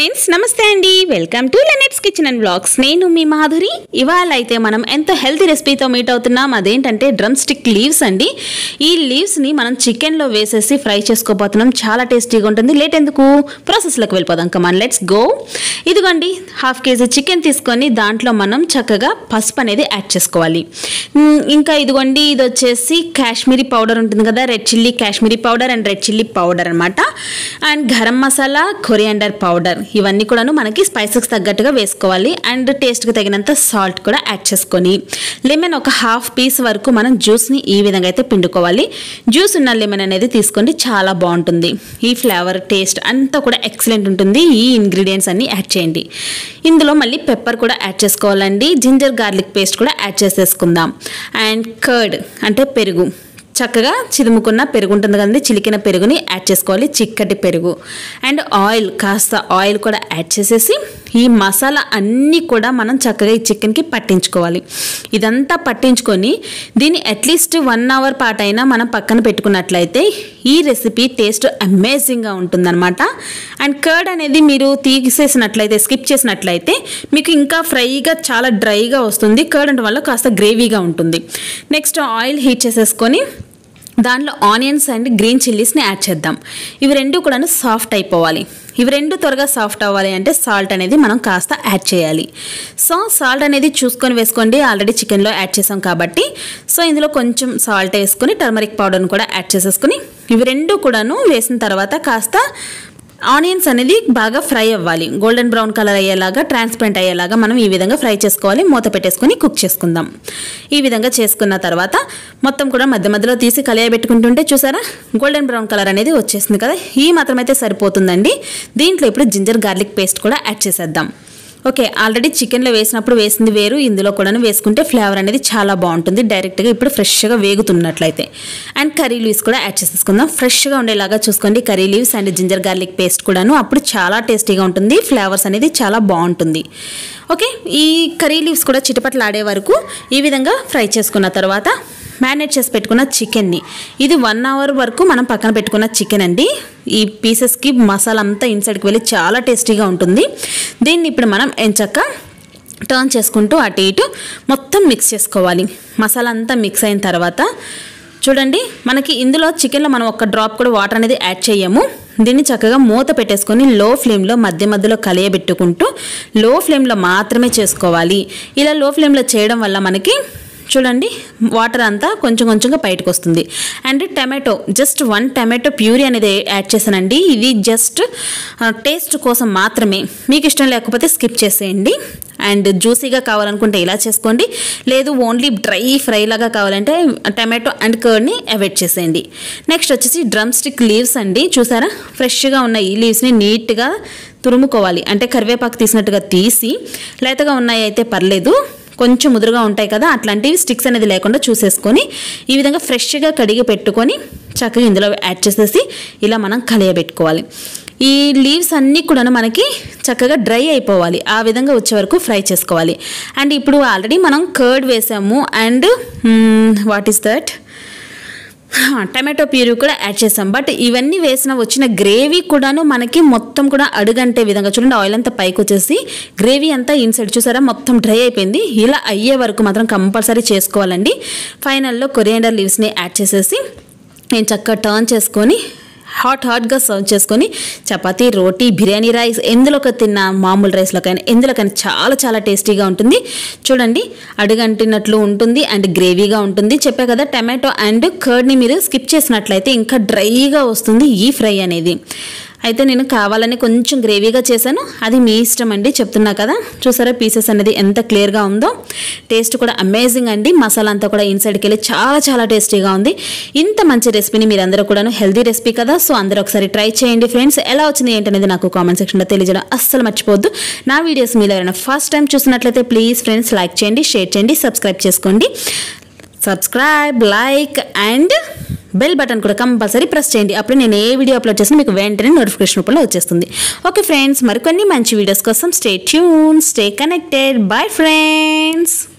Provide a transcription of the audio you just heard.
friends నమస్తే అండి welcome to Lenet's kitchen and blogs నేను మీ మాధురి ఇవాళ అయితే మనం ఎంతో హెల్తీ రెసిపీతో మీట్ అవుతున్నాం అదేంటంటే డ్రమ్ స్టిక్ లీవ్స్ అండి ఈ లీవ్స్ని మనం చికెన్లో వేసేసి ఫ్రై చేసుకోబోతున్నాం చాలా టేస్టీగా ఉంటుంది లేట్ ఎందుకు ప్రాసెస్లోకి వెళ్ళిపోదాం కమాన్ లెట్స్ గో ఇదిగోండి హాఫ్ కేజీ చికెన్ తీసుకొని దాంట్లో మనం చక్కగా పసుపు అనేది యాడ్ చేసుకోవాలి మ్, ఇంకా ఇదిగోండి ఇది వచ్చేసి కాశ్మీరీ పౌడర్ ఉంటుంది కదా red chilli Kashmiri powder and red chilli powder అనమాట and garam masala coriander powder ఇవన్నీ కూడాను మనకి స్పైసెస్ తగ్గట్టుగా వేసుకోవాలి అండ్ టేస్ట్కి తగినంత సాల్ట్ కూడా యాడ్ చేసుకొని లెమన్ ఒక హాఫ్ పీస్ వరకు మనం జ్యూస్ని ఈ విధంగా అయితే పిండుకోవాలి జ్యూస్ ఉన్న లెమన్ అనేది తీసుకోండి చాలా బాగుంటుంది ఈ ఫ్లేవర్ టేస్ట్ అంతా కూడా ఎక్సలెంట్ ఉంటుంది ఈ ఇంగ్రీడియంట్స్ అన్ని యాడ్ చేయండి ఇందులో మళ్ళీ పెప్పర్ కూడా యాడ్ చేసుకోవాలండి జింజర్ గార్లిక్ పేస్ట్ కూడా యాడ్ చేసేసుకుందాం అండ్ కర్డ్ అంటే పెరుగు చక్కగా చిదుముకున్న పెరుగు ఉంటుంది కదండి చిలికిన పెరుగుని యాడ్ చేసుకోవాలి చిక్కటి పెరుగు అండ్ ఆయిల్ కాస్త ఆయిల్ కూడా యాడ్ చేసేసి ఈ మసాలా అన్నీ కూడా మనం చక్కగా ఈ చికెన్కి పట్టించుకోవాలి ఇదంతా పట్టించుకొని దీన్ని అట్లీస్ట్ వన్ అవర్ పాటైనా మనం పక్కన పెట్టుకున్నట్లయితే ఈ రెసిపీ టేస్ట్ అమేజింగ్గా ఉంటుందన్నమాట అండ్ కర్డ్ అనేది మీరు తీసేసినట్లయితే స్కిప్ చేసినట్లయితే మీకు ఇంకా ఫ్రైగా చాలా డ్రైగా వస్తుంది కర్డ్ అంటే వల్ల కాస్త గ్రేవీగా ఉంటుంది నెక్స్ట్ ఆయిల్ హీట్ చేసేసుకొని దాంట్లో ఆనియన్స్ అండ్ గ్రీన్ చిల్లీస్ని యాడ్ చేద్దాం ఇవి రెండు కూడా సాఫ్ట్ అయిపోవాలి ఇవి రెండు త్వరగా సాఫ్ట్ అవ్వాలి అంటే సాల్ట్ అనేది మనం కాస్త యాడ్ చేయాలి సో సాల్ట్ అనేది చూసుకొని వేసుకోండి ఆల్రెడీ చికెన్లో యాడ్ చేసాం కాబట్టి సో ఇందులో కొంచెం సాల్ట్ వేసుకొని టర్మరిక్ పౌడర్ని కూడా యాడ్ చేసేసుకుని ఇవి రెండు కూడాను వేసిన తర్వాత కాస్త ఆనియన్స్ అనేది బాగా ఫ్రై అవ్వాలి గోల్డెన్ బ్రౌన్ కలర్ అయ్యేలాగా ట్రాన్స్పరెంట్ అయ్యేలాగా మనం ఈ విధంగా ఫ్రై చేసుకోవాలి మూత పెట్టేసుకొని కుక్ చేసుకుందాం ఈ విధంగా చేసుకున్న తర్వాత మొత్తం కూడా మధ్య మధ్యలో తీసి కలియబెట్టుకుంటుంటే చూసారా గోల్డెన్ బ్రౌన్ కలర్ అనేది వచ్చేసింది కదా ఈ మాత్రం అయితే సరిపోతుందండి దీంట్లో ఇప్పుడు జింజర్ గార్లిక్ పేస్ట్ కూడా యాడ్ చేసేద్దాం ఓకే ఆల్రెడీ చికెన్లో వేసినప్పుడు వేసింది వేరు ఇందులో కూడా వేసుకుంటే ఫ్లేవర్ అనేది చాలా బాగుంటుంది డైరెక్ట్గా ఇప్పుడు ఫ్రెష్గా వేగుతున్నట్లయితే అండ్ కర్రీ లీవ్స్ కూడా యాడ్ చేసేసుకుందాం ఫ్రెష్గా ఉండేలాగా చూసుకోండి curry leaves and ginger garlic paste కూడాను అప్పుడు చాలా టేస్టీగా ఉంటుంది ఫ్లేవర్స్ అనేది చాలా బాగుంటుంది ఓకే ఈ కర్రీ లీవ్స్ కూడా చిటపట్లు ఆడే వరకు ఈ విధంగా ఫ్రై చేసుకున్న తర్వాత మ్యారినేట్ చేసి పెట్టుకున్న చికెన్ని ఇది వన్ అవర్ వరకు మనం పక్కన పెట్టుకున్న చికెన్ అండి ఈ పీసెస్కి మసాలా అంతా ఇన్సైడ్కి వెళ్ళి చాలా టేస్టీగా ఉంటుంది దీన్ని ఇప్పుడు మనం ఎంచక్క టర్న్ చేసుకుంటూ అటు ఇటు మొత్తం మిక్స్ చేసుకోవాలి మసాలా అంతా మిక్స్ అయిన తర్వాత చూడండి మనకి ఇందులో చికెన్లో మనం ఒక డ్రాప్ కూడా వాటర్ అనేది యాడ్ చేయము దీన్ని చక్కగా మూత పెట్టేసుకొని లో ఫ్లేమ్లో మధ్య మధ్యలో కలియబెట్టుకుంటూ లో ఫ్లేమ్లో మాత్రమే చేసుకోవాలి ఇలా లో ఫ్లేమ్లో చేయడం వల్ల మనకి చూడండి వాటర్ అంతా కొంచెం కొంచెంగా బయటకు వస్తుంది and tomato just one tomato puree అనేది యాడ్ చేశానండి ఇది జస్ట్ టేస్ట్ కోసం మాత్రమే మీకు ఇష్టం లేకపోతే స్కిప్ చేసేయండి అండ్ జ్యూసీగా కావాలనుకుంటే ఇలా చేసుకోండి లేదు ఓన్లీ డ్రై ఫ్రై లాగా కావాలంటే టమాటో అండ్ కర్డ్ని అవాయిడ్ చేసేయండి నెక్స్ట్ వచ్చేసి డ్రమ్ స్టిక్ లీవ్స్ అండి చూసారా ఫ్రెష్గా ఉన్న ఈ లీవ్స్ని నీట్గా తురుముకోవాలి అంటే కరివేపాకు తీసినట్టుగా తీసి లేతగా ఉన్నాయి అయితే పర్లేదు కొంచెం ముదురుగా ఉంటాయి కదా అట్లాంటివి స్టిక్స్ అనేది లేకుండా చూసేసుకొని ఈ విధంగా ఫ్రెష్గా కడిగి పెట్టుకొని చక్కగా ఇందులో యాడ్ చేసేసి ఇలా మనం కలియబెట్టుకోవాలి ఈ లీవ్స్ అన్నీ కూడా మనకి చక్కగా డ్రై అయిపోవాలి ఆ విధంగా వచ్చే వరకు ఫ్రై చేసుకోవాలి అండ్ ఇప్పుడు ఆల్రెడీ మనం కర్డ్ వేసాము and what is that tomato puree కూడా యాడ్ చేసాం బట్ ఇవన్నీ వేసిన వచ్చిన గ్రేవీ కూడాను మనకి మొత్తం కూడా అడుగంటే విధంగా చూడండి ఆయిల్ అంతా పైకి వచ్చేసి గ్రేవీ అంతా ఇన్సైడ్ చూసారా మొత్తం డ్రై అయిపోయింది ఇలా అయ్యే వరకు మాత్రం కంపల్సరీ చేసుకోవాలండి ఫైనల్లో కొరియాండర్ లీవ్స్ని యాడ్ చేసేసి నేను చక్కగా టర్న్ చేసుకొని హాట్ హాట్గా సర్వ్ చేసుకొని చపాతీ రోటీ బిర్యానీ రైస్ ఎందులోకి తిన్నా మామూలు రైస్లోకైనా ఎందులోకైనా చాలా చాలా టేస్టీగా ఉంటుంది చూడండి అడుగంటినట్లు ఉంటుంది అండ్ గ్రేవీగా ఉంటుంది చెప్పే కదా టమాటో అండ్ కర్డ్ని మీరు స్కిప్ చేసినట్లయితే ఇంకా డ్రైగా వస్తుంది ఈ ఫ్రై అనేది అయితే నేను కావాలని కొంచెం గ్రేవీగా చేశాను అది మీ ఇష్టం అండి చెప్తున్నా కదా చూసారా పీసెస్ అనేది ఎంత క్లియర్గా ఉందో టేస్ట్ కూడా అమేజింగ్ అండి మసాలా అంతా కూడా ఇన్సైడ్కి వెళ్ళి చాలా చాలా టేస్టీగా ఉంది ఇంత మంచి రెసిపీని మీరు అందరూ కూడా హెల్దీ రెసిపీ కదా సో అందరూ ఒకసారి ట్రై చేయండి ఫ్రెండ్స్ ఎలా వచ్చింది ఏంటనేది నాకు కామెంట్ సెక్షన్లో తెలియజేయడం అస్సలు మర్చిపోవద్దు నా వీడియోస్ మీరు ఎవరైనా ఫస్ట్ టైం చూసినట్లయితే ప్లీజ్ ఫ్రెండ్స్ లైక్ చేయండి షేర్ చేయండి సబ్స్క్రైబ్ చేసుకోండి subscribe like and bell button కూడా కంపల్సరీ ప్రెస్ చేయండి అప్పుడు నేను ఏ వీడియో అప్లోడ్ చేసినా మీకు వెంటనే నోటిఫికేషన్ రూపంలో వచ్చేస్తుంది ఓకే ఫ్రెండ్స్ మరికొన్ని మంచి వీడియోస్ కోసం stay tune stay connected bye friends